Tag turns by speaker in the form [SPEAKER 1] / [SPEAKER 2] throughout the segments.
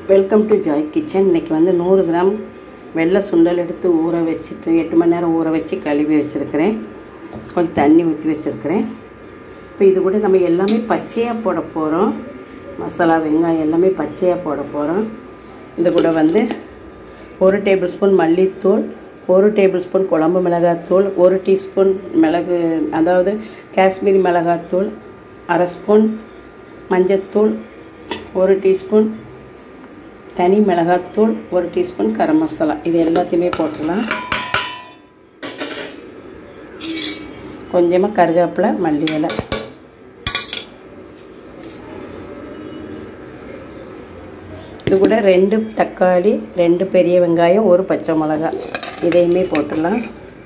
[SPEAKER 1] welcome to Joy kitchen இன்றைக்கி வந்து நூறு கிராம் வெள்ளை சுண்டல் எடுத்து ஊற வச்சுட்டு எட்டு மணி நேரம் ஊற வச்சு கழுவி வச்சுருக்கிறேன் கொஞ்சம் தண்ணி ஊற்றி வச்சுருக்கிறேன் இப்போ இது கூட நம்ம எல்லாமே பச்சையாக போட போகிறோம் மசாலா வெங்காயம் எல்லாமே பச்சையாக போட போகிறோம் இது கூட வந்து ஒரு டேபிள் ஸ்பூன் மல்லித்தூள் ஒரு டேபிள் ஸ்பூன் குழம்பு மிளகாத்தூள் ஒரு டீஸ்பூன் மிளகு அதாவது காஷ்மீரி மிளகாத்தூள் அரை ஸ்பூன் மஞ்சத்தூள் ஒரு டீஸ்பூன் தனி மிளகாத்தூள் ஒரு டீஸ்பூன் கரம் மசாலா இது எல்லாத்தையுமே போட்டுடலாம் கொஞ்சமாக கருவேப்பிலை மல்லி இலை இது கூட ரெண்டு தக்காளி ரெண்டு பெரிய வெங்காயம் ஒரு பச்சை மிளகா இதையுமே போட்டுடலாம்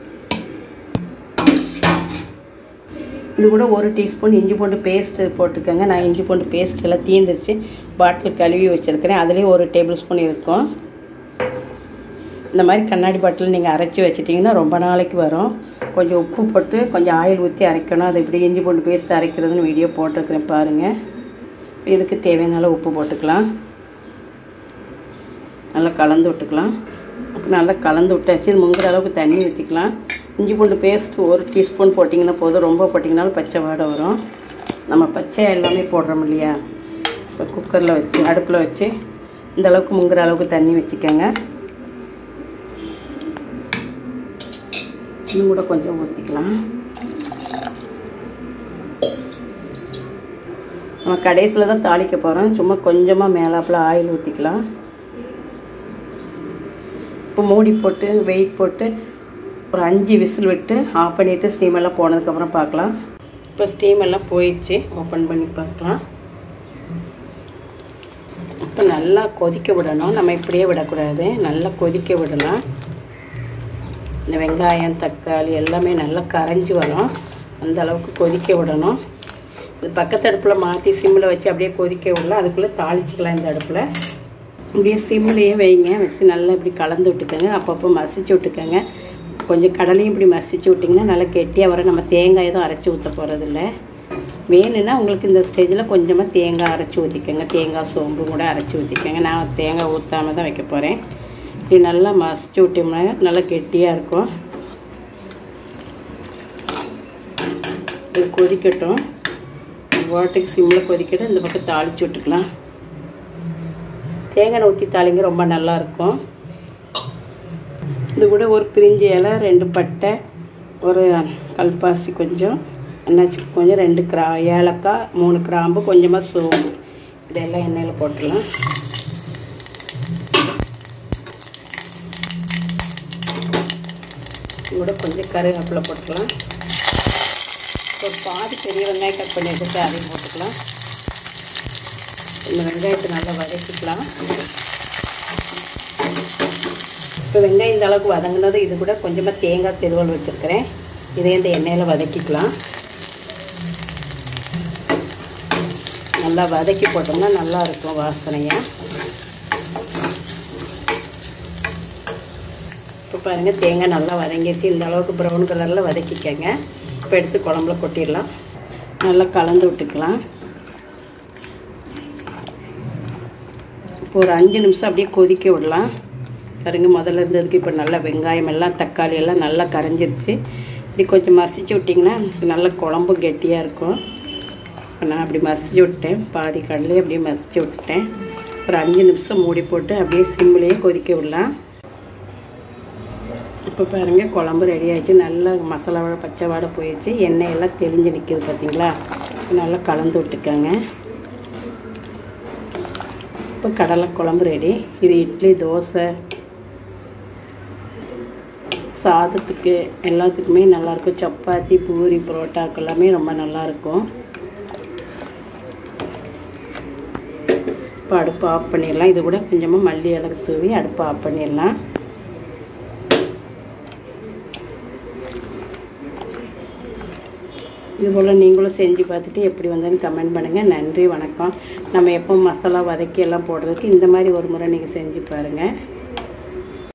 [SPEAKER 1] இது கூட ஒரு டீஸ்பூன் இஞ்சி பூண்டு பேஸ்ட்டு போட்டுக்கோங்க நான் இஞ்சி பூண்டு பேஸ்ட் எல்லாம் தீந்துருச்சு பாட்டில் கழுவி வச்சுருக்கிறேன் அதுலேயே ஒரு டேபிள் ஸ்பூன் இருக்கும் இந்த மாதிரி கண்ணாடி பாட்டில் நீங்கள் அரைச்சி வச்சிட்டிங்கன்னா ரொம்ப நாளைக்கு வரும் கொஞ்சம் உப்பு போட்டு கொஞ்சம் ஆயில் ஊற்றி அரைக்கணும் அது இப்படி இஞ்சி பூண்டு பேஸ்ட் அரைக்கிறதுன்னு வீடியோ போட்டிருக்கிறேன் பாருங்கள் இதுக்கு தேவையான அளவு உப்பு போட்டுக்கலாம் நல்லா கலந்து விட்டுக்கலாம் அப்போ நல்லா கலந்து விட்டாச்சு இது முங்குற அளவுக்கு தண்ணி ஊற்றிக்கலாம் இஞ்சி பூண்டு பேஸ்ட் ஒரு டீஸ்பூன் போட்டிங்கன்னா போதும் ரொம்ப போட்டிங்கனாலும் பச்சை வாடை வரும் நம்ம பச்சையாக எல்லாமே போடுறோம் இல்லையா இப்போ குக்கரில் வச்சு அடுப்பில் வச்சு இந்த அளவுக்கு முங்குற அளவுக்கு தண்ணி வச்சுக்கோங்க இன்னும் கூட கொஞ்சம் ஊற்றிக்கலாம் நம்ம கடைசியில் தான் தாளிக்க போகிறோம் சும்மா கொஞ்சமாக மேலாப்பில் ஆயில் ஊற்றிக்கலாம் இப்போ மூடி போட்டு வெயிட் போட்டு ஒரு அஞ்சு விசில் விட்டு ஆஃப் பண்ணிவிட்டு ஸ்டீம் எல்லாம் போனதுக்கப்புறம் பார்க்கலாம் இப்போ ஸ்டீம் எல்லாம் போயிடுச்சு ஓப்பன் பண்ணி பார்க்கலாம் இப்போ நல்லா கொதிக்க விடணும் நம்ம இப்படியே விடக்கூடாது நல்லா கொதிக்க விடலாம் இந்த வெங்காயம் தக்காளி எல்லாமே நல்லா கரைஞ்சி வரும் அந்த அளவுக்கு கொதிக்க விடணும் இது பக்கத்து அடுப்பில் மாற்றி சிம்மில் வச்சு அப்படியே கொதிக்க விடலாம் அதுக்குள்ளே தாளிச்சிக்கலாம் இந்த அடுப்பில் இப்படியே சிம்லேயே வைங்க வச்சு நல்லா இப்படி கலந்து விட்டுக்கோங்க அப்பப்போ மசிச்சு விட்டுக்கோங்க கொஞ்சம் கடலையும் இப்படி மசிச்சு விட்டிங்கன்னா நல்லா கெட்டியாக வர நம்ம தேங்காய் எதுவும் அரைச்சி ஊற்ற போகிறதில்ல வேணும்னா உங்களுக்கு இந்த ஸ்டேஜில் கொஞ்சமாக தேங்காய் அரைச்சி ஊற்றிக்கோங்க தேங்காய் சோம்பு கூட அரைச்சி ஊற்றிக்கோங்க நான் தேங்காய் ஊற்றாம தான் வைக்க போகிறேன் இப்படி நல்லா மசிச்சு விட்டோம்னா நல்லா கெட்டியாக இருக்கும் இது கொதிக்கட்டும் வாட்டுக்கு சிம்மில் கொதிக்கட்டும் இந்த பக்கம் தாளித்து விட்டுக்கலாம் தேங்காய் ஊற்றி தாளிங்க ரொம்ப நல்லாயிருக்கும் இது கூட ஒரு பிரிஞ்சி இலை ரெண்டு பட்டை ஒரு கல்பாசி கொஞ்சம் என்னாச்சு கொஞ்சம் ரெண்டு கிரா ஏலக்காய் மூணு கிராம்பு கொஞ்சமாக சோம்பு இதெல்லாம் எண்ணெயில் போட்டுடலாம் கூட கொஞ்சம் கருவேப்பிலை போட்டுக்கலாம் ஒரு பாதி பெரிய வெங்காயம் கட் பண்ணி வச்சுட்டு அதையும் போட்டுக்கலாம் இந்த வெங்காயத்தை நல்லா வதக்கிக்கலாம் இப்போ வெங்காயம் இந்த அளவுக்கு வதங்கினது இது கூட கொஞ்சமாக தேங்காய் திருவல் வச்சுருக்கிறேன் இதே இந்த எண்ணெயில் வதக்கிக்கலாம் நல்லா வதக்கி போட்டோம்னா நல்லா இருக்கும் வாசனையாக இப்போ பாருங்கள் தேங்காய் நல்லா வதங்கிடுச்சு இந்த அளவுக்கு ப்ரௌன் கலரில் வதக்கிக்கங்க இப்போ எடுத்து குழம்புல கொட்டிடலாம் நல்லா கலந்து விட்டுக்கலாம் இப்போ ஒரு அஞ்சு நிமிஷம் அப்படியே கொதிக்க விடலாம் பாருங்க முதல்ல இருந்ததுக்கு இப்போ நல்லா வெங்காயம் எல்லாம் தக்காளி எல்லாம் நல்லா கரைஞ்சிருச்சு இப்படி கொஞ்சம் மசிச்சு விட்டிங்கன்னா நல்ல குழம்பு கெட்டியாக இருக்கும் இப்போ நான் அப்படி மசிச்சு விட்டேன் பாதி கடலையே அப்படியே மசிச்சு விட்டேன் ஒரு அஞ்சு நிமிஷம் மூடி போட்டு அப்படியே சிம்லேயே கொதிக்க விடலாம் இப்போ பாருங்கள் குழம்பு ரெடி ஆகிடுச்சு நல்லா மசாலா வாடை பச்சை வாடை போயிடுச்சு எண்ணெய் எல்லாம் தெளிஞ்சு நிற்கிது பார்த்தீங்களா நல்லா கலந்து விட்டுக்கோங்க இப்போ கடலை குழம்பு ரெடி இது இட்லி தோசை சாதத்துக்கு எல்லாத்துக்குமே நல்லாயிருக்கும் சப்பாத்தி பூரி புரோட்டாக்கு எல்லாமே ரொம்ப நல்லாயிருக்கும் இப்போ அடுப்பு ஆஃப் பண்ணிடலாம் இது கூட கொஞ்சமாக மல்லி இலக்கு தூவி அடுப்பு ஆஃப் பண்ணிடலாம் இது போல் நீங்களும் செஞ்சு பார்த்துட்டு எப்படி வந்ததுன்னு கமெண்ட் பண்ணுங்கள் நன்றி வணக்கம் நம்ம எப்போ மசாலா வதக்கி எல்லாம் போடுறதுக்கு இந்த மாதிரி ஒரு முறை நீங்கள் செஞ்சு பாருங்கள்